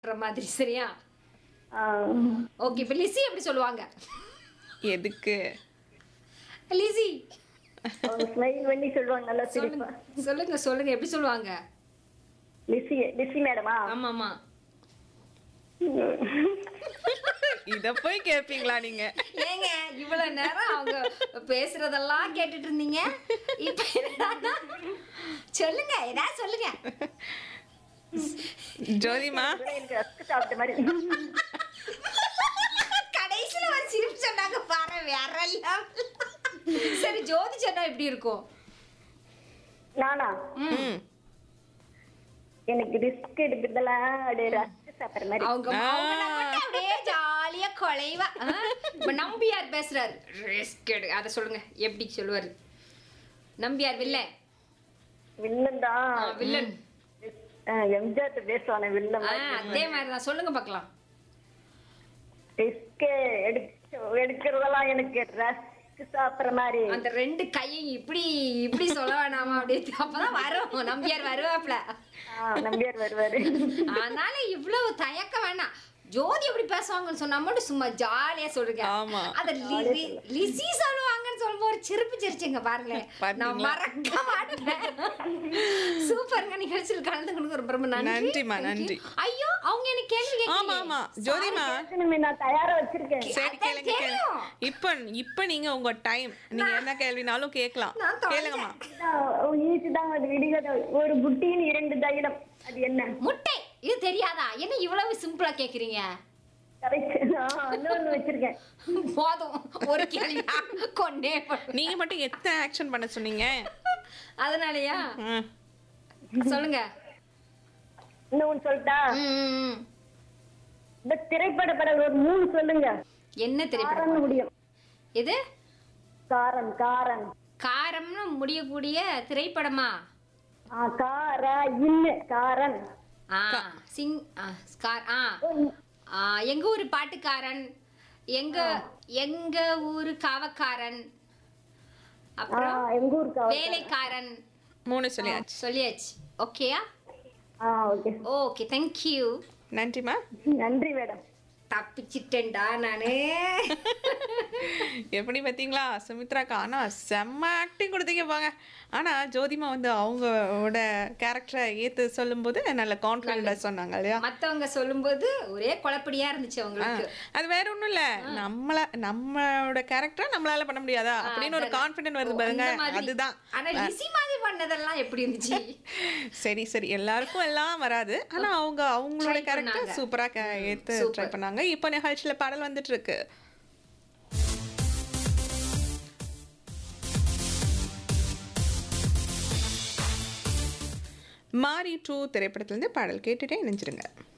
பண்ற மாதிரி சரியா ஆ, ஓகே இப்ப லிசி எப்படி சொல்லுவாங்க எதுக்கு லிசி அவங்க ஸ்மைல் பண்ணி சொல்லுவாங்க நல்லா சொல்லுங்க சிரிப்பா சொல்லுங்க சொல்லுங்க எப்படி சொல்லுவாங்க லிசி லிசி மேடமா ஆமா ஆமா இத போய் கேப்பீங்களா நீங்க ஏங்க இவ்வளவு நேரம் அவங்க பேசுறதெல்லாம் கேட்டுட்டு இருந்தீங்க இப்ப என்னடான்னா, சொல்லுங்க ஏதாவது சொல்லுங்க ஜோதிமா எனக்கு ரஸ்க் சாப்பிட்ட மாதிரி கடைசியில ஒரு சிரிப்பு சொன்னாங்க பாரு வேற level. சரி ஜோதி சொன்னா எப்படி இருக்கும் நானா ம். எனக்கு ரிஸ்க் எடுக்கிறதெல்லாம் அப்படியே ரஸ்க் சாப்பிடுற மாதிரி அவங்க அவங்க நம்மட்ட அப்படியே ஜாலியா கொலைவா ஆ? இப்ப நம்பியார் பேசுறாரு ரிஸ்க் எடு அதை சொல்லுங்க எப்படி சொல்லுவாரு நம்பியார் வில்லன் வில்லன் தான் ஆ, வில்லன் எம்ஜிஆர் பேசுவானே வில்லன் ஆ, அதே மாதிரி தான் சொல்லுங்க பார்க்கலாம் ரிஸ்க் எடுக்கிறதெல்லாம் எனக்கு ரஸ்க் சாப்பிடுற மாதிரி அந்த ரெண்டு கையும் இப்படி இப்படி சொல்ல வேணாமா அப்படி அப்பதான் வரும் நம்பியார் வருவாப்ல ஆ, நம்பியார் வருவாரு அதனால இவ்வளவு தயக்க வேணாம் ஜோதி எப்படி பேசுவாங்கன்னு சொன்னா மட்டும் சும்மா ஜாலியா சொல்லுங்க ஆமா. அத லி- லி- லிசி சொல்லுவாங்கன்னு சொல்லும்போது ஒரு சிரிப்பு சிரிச்சுங்க பாருங்களேன் நான் பாத்தீங்களா? மறக்க மாட்டேன் சூப்பருங்க நிகழ்ச்சியில் கலந்துக்கணும் ரொம்ப ரொம்ப நன்றி நன்றிம்மா, Thank you. நன்றி. ஐயோ அவங்க எனக்கு கேள்வி ஆமா கேட்கலையே. ஆமா ஜோதிமா பேசணுமே, நான் தயாரா வச்சிருக்கேன் சரி அதான் கேளுங்க கேளுங்க தெரியும். இப்ப இப்ப நீங்க உங்க டைம் நீங்க என்ன கேள்வினாலும் கேட்கலாம் நான் தொலைச்சேன். கேளுங்கம்மா ஈஸி தான் அது விடுகதை ஒரு புட்டியின் இரண்டு தைலம் அது என்ன முட்டை இது தெரியாதா என்ன இவ்வளவு சிம்பிளா கேக்குறீங்க கரெக்ட் இன்னொன்னு வச்சிருக்கேன் போதும் ஒரு கேள்வி கொண்டே போடு. நீங்க மட்டும் எத்தனை ஆக்ஷன் பண்ண சொன்னீங்க அதனாலயா ம். சொல்லுங்க இன்னொன்னு சொல்லிட்டா ம், ம், ம். இந்த திரைப்பட படம் ஒரு மூணு சொல்லுங்க என்ன திரைப்படம் காரன் முடியும் இது காரன் காரன் காரம்னு முடியக்கூடிய திரைப்படமா ஆ கார இன்னு காரன் ஆ சிங் ஆ, ஸ்கார் ஆ ஆ, எங்க ஊரு பாட்டுக்காரன் எங்க எங்க ஊரு காவக்காரன் ஆ அப்புறம் எங்க ஊர் காவல் வேலைக்காரன் மூணு சொல்லியாச்சு சொல்லியாச்சு ஓகேயா ஆ ஓகே ஓகே தேங்க்யூ நன்றிம்மா நன்றி மேடம் தப்பிச்சிட்டேன்டா நானு எப்படி பார்த்தீங்களா சுமித்ராக்கா ஆனா செம்ம ஆக்டிங் கொடுத்தீங்க போங்க ஆனா ஜோதிமா வந்து அவங்களோட கேரக்டரை ஏத்து சொல்லும்போது நல்ல கான்ஃபிடண்டா சொன்னாங்க இல்லையா மத்தவங்க சொல்லும்போது ஒரே குழப்படியா இருந்துச்சு ஆ, அவங்களுக்கு அது வேற ஒண்ணும் இல்ல நம்மள நம்மளோட கேரக்டரை நம்மளால பண்ண முடியாதா அப்படின்னு ஒரு கான்ஃபிடென்ட் வருது பாருங்க அந்த மாதிரி. அதுதான் ஆனா லிசி மாதிரி பண்ணதெல்லாம் எப்படி இருந்துச்சு சரி சரி எல்லாருக்கும் எல்லாம் வராது ஆனா அவங்க அவங்களோட Try கேரக்டர் பண்ணாங்க. சூப்பரா கே- ஏத்து Super. ட்ரை பண்ணாங்க இப்போ நிகழ்ச்சியில பாடல் வந்துட்டு இருக்கு மாரி டூ திரைப்படத்திலிருந்து பாடல் கேட்டுட்டே நினைச்சிருங்க